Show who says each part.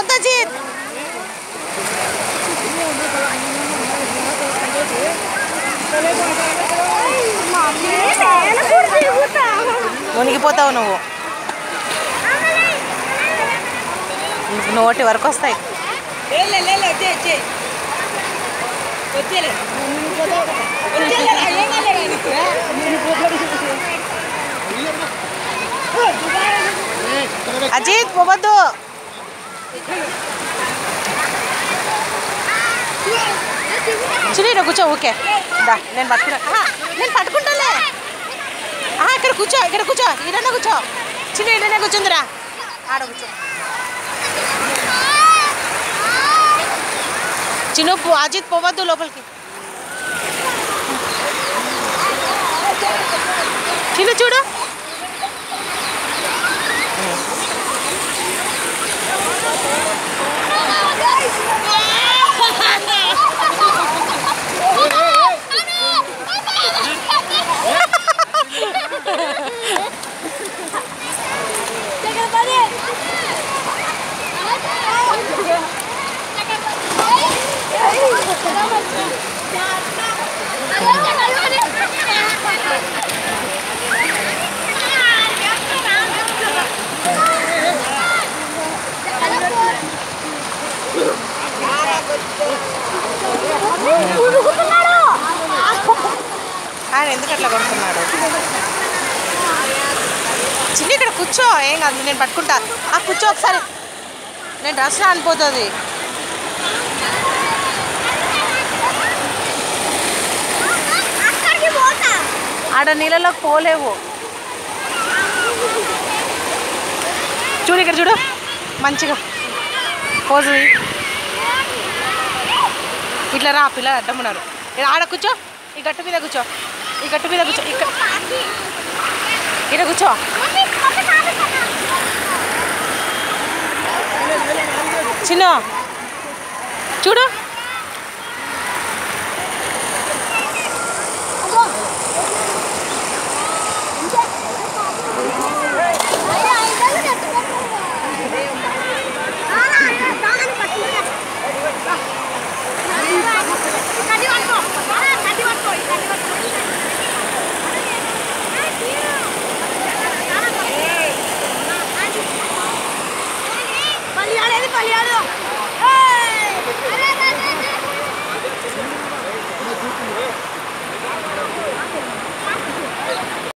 Speaker 1: పోవద్దు అజిత్ మునిగిపోతావు నువ్వు నీకు నోటి వరకు వస్తాయి
Speaker 2: లేలే లేలే వచ్చే వచ్చే వచ్చేలే వచ్చేలే ఏం కాలే నీకు
Speaker 1: అజిత్ పోవద్దు చిన్న ఇక్కడ కూర్చో ఓకే దా నేను పట్టుకున్నా ఆహా, నేను పట్టుకుంటాలే ఆహా, ఇక్కడ కూర్చో ఇక్కడ కూర్చో ఈడనే కూర్చో చిన్న ఈడనే కూర్చుందిరా ఆడ కూర్చో చిన్న పో- అజిత్ పోవద్దు లోపలికి చిన్న చూడు ఆయన ఎందుకు అట్లా కొడుతున్నాడు చిన్న ఇక్కడ కూర్చో ఏం కాదు నేను పట్టుకుంటా ఆ కూర్చో ఒకసారి నేను డ్రెస్ అనిపోతుంది ఆడ నీళ్ళలోకి పోలేవు చూడు ఇక్కడ చూడు మంచిగా పోజు ఇయ్యి. ఇట్లా రా పిల్లలు అడ్డం ఉన్నారు ఇక్కడ ఆడ కూర్చో ఈ గట్టు మీద కూర్చో ఈ గట్టు మీద కూర్చో ఇక్కడ ఇక్కడ కూర్చో చిన్న చూడు